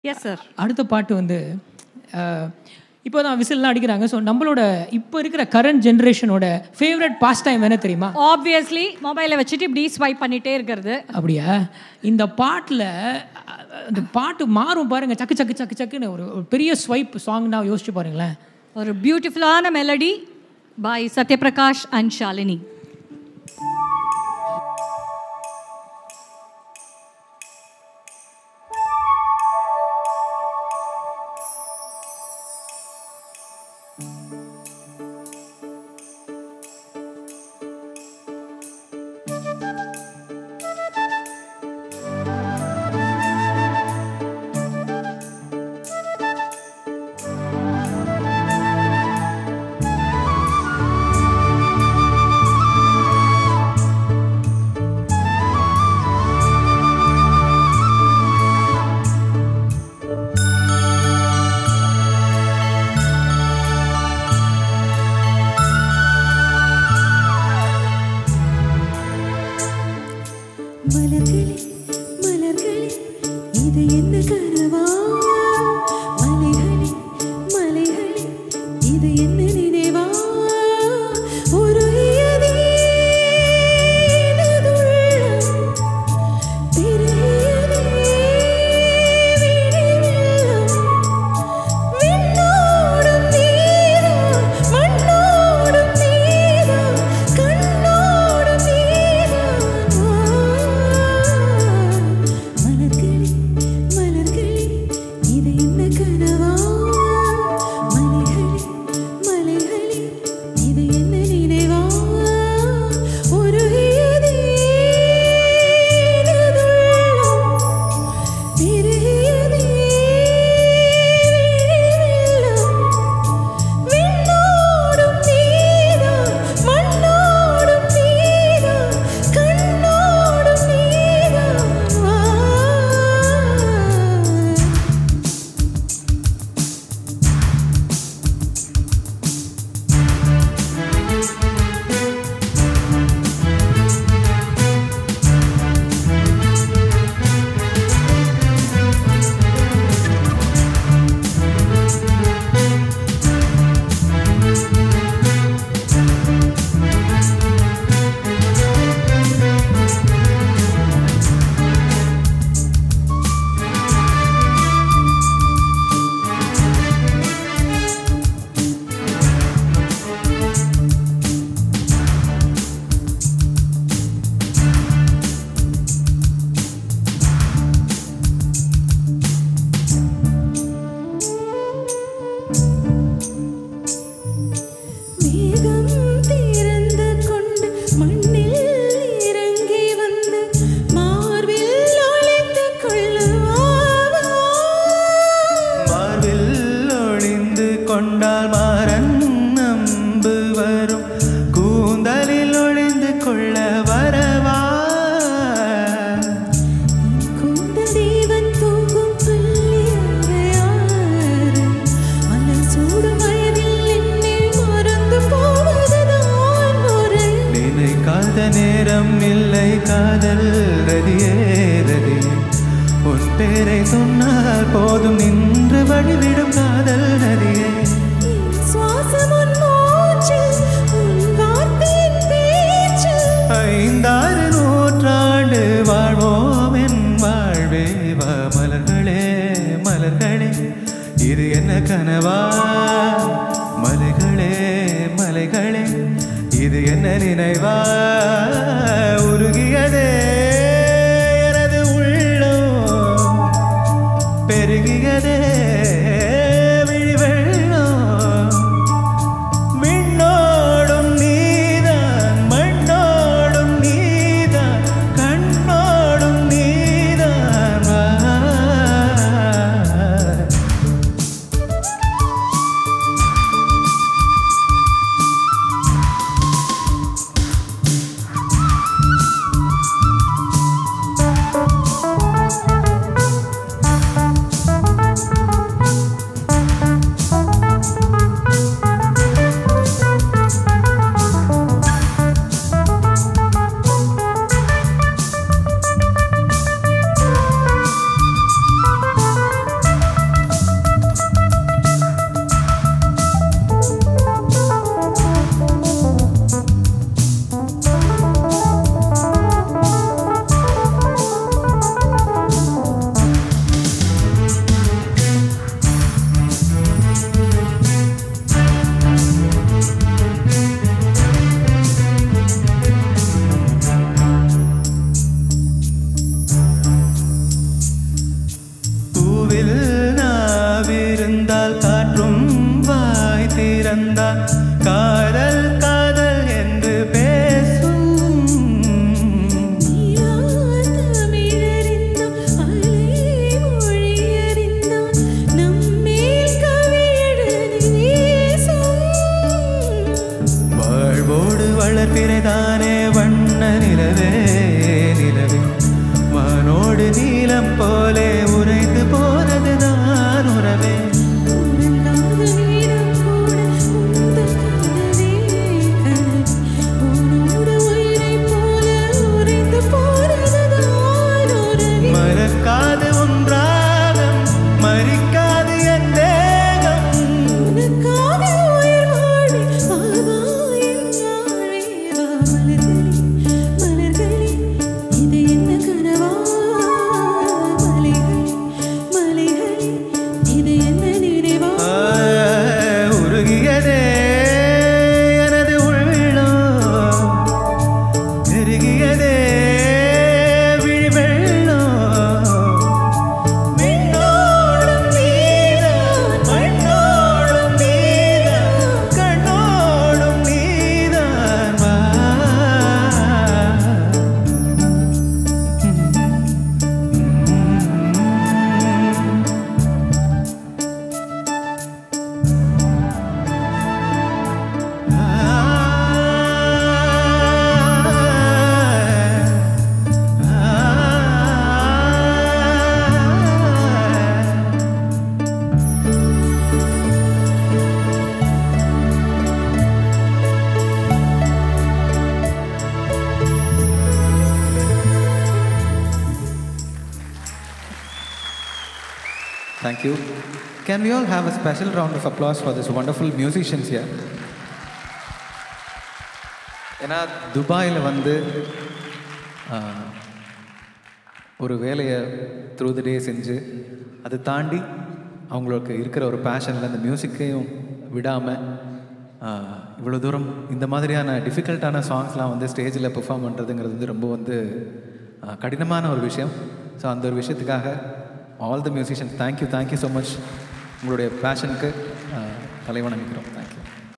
Yes sir அடுத்த பாட்டு வந்து இப்போ தான் விசில்லாம் அடிக்கிறாங்க ஸோ நம்மளோட இப்போ இருக்கிற கரண்ட் ஜென்ரேஷனோட ஃபேவரட் பாஸ்ட் டைம் என்ன தெரியுமா ஆப்வியஸ்லி மொபைலை வச்சுட்டு இப்படி ஸ்வைப் பண்ணிட்டே இருக்கிறது அப்படியா இந்த பாட்டில் அந்த பாட்டு மாறும் பாருங்க சக்கு சக்கு சக்கு சக்குன்னு ஒரு ஒரு பெரிய ஸ்வைப் சாங்னா யோசிச்சு பாருங்களேன் ஒரு பியூட்டிஃபுல்லான melody by Sathyaprakash and Shalini மலர்களே மலர்களே இது என்ன கனவா மலைகளே மலைகளே இது என்ன நினைவா ஒரு விண்ணோடும் நீதான் மண்ணோடும் நீதான் கண்ணோடும் நீதான் மலர்களே மலர்களே இது என்ன கனவா மலைகளே மலைகளே இது என்ன நினைவா ஒரு விண்ணோடும் நீதான் மண்ணோடும் நீதான் கண்ணோடும் நீதான் மேகம் திறந்து கொண்டு மண்ணில் இறங்கி வந்து மார்பில் ஒளிந்து கொள்ளுவாவா மார்பில் ஒளிந்து கொண்டால் மாறன் நம்பு வரும் கூந்தலில் ஒளிந்து கொள்ள வரவா கூந்தல் தேவன் தூங்கும் பள்ளியறையாறு மலர் சூடும் வயதில் என்னில் மறந்து போவதுதான் முறை நினைக்காத நேரம் இல்லை காதல் ரதியே ரதியே உன் பேரை சொன்னால் போதும் நின்று வழிவிடும் காதல் நதியே என் சுவாசம் உன் மூச்சில் உன் வார்த்தையின் பேச்சில் ஐந்தாறு நூற்றாண்டு வாழ்வோம் என் வாழ்வே வா மலர்களே மலர்களே இது என்ன கனவா மலைகளே மலைகளே இது என்ன நினைவா உருகியதே எனது உள்ளம் பெருகியதே விழி வெள்ளம் விண்ணோடும் நீதான் மண்ணோடும் நீதான் கண்ணோடும் நீதான் வா. மலர்களே பூவில் நாவிருந்தால் காற்றும் வாய் திறந்தால் காதல் காதல் என்று பேசும் தமிழறிந்தோம் அலை மொழியறிந்தோம் நம்மேல் கவி எழுதி வீசும் வாழ்வோடு வளர்பிறைதானே வண்ண நிலவே நிலவே வானோடு நீலம் போலே உறைந்து போனதுதான் உறவே உறங்காத நீரம் கூட உந்தன் கனவே கனவு உன்னோடு உயிரைப் போல உறைந்து போனதுதான் உறவே மறக்காது ஒன்றாகம் மறிக்காது என் தேகம் உனக்காக உயிர் வாழி வாழ்வாயின் வாழ்வே வா மலர்களே மலர்களே இது என்ன கனவா மலைகளே மலைகளே இது என்ன நினைவா ஆ, உருகியதே எனது உள்ளம் நெருகியதே விழிவெள்ளம் விண்ணோடும் நீதான் மண்ணோடும் நீதான் கண்ணோடும் நீதான் வா Thank you. Can we all have a special round of applause for this wonderful musicians here? ஏன்னா துபாயில் வந்து ஆஹ், ஒரு வேலையை த்ரூ த டே செஞ்சு அதை தாண்டி அவங்களுக்கு இருக்கிற ஒரு பேஷனில் அந்த மியூசிக்கையும் விடாமல் இவ்வளோ தூரம் இந்த மாதிரியான டிஃபிகல்ட்டான சாங்ஸ்லாம் வந்து ஸ்டேஜில் பெர்ஃபார்ம் பண்ணுறதுங்கிறது வந்து ரொம்ப வந்து ஆஹ், கடினமான ஒரு விஷயம் ஸோ அந்த ஒரு விஷயத்துக்காக all the musicians thank you thank you so much உங்களுடைய பேஷனுக்கு தலைவணங்கிக்கிறோம் தேங்க்யூ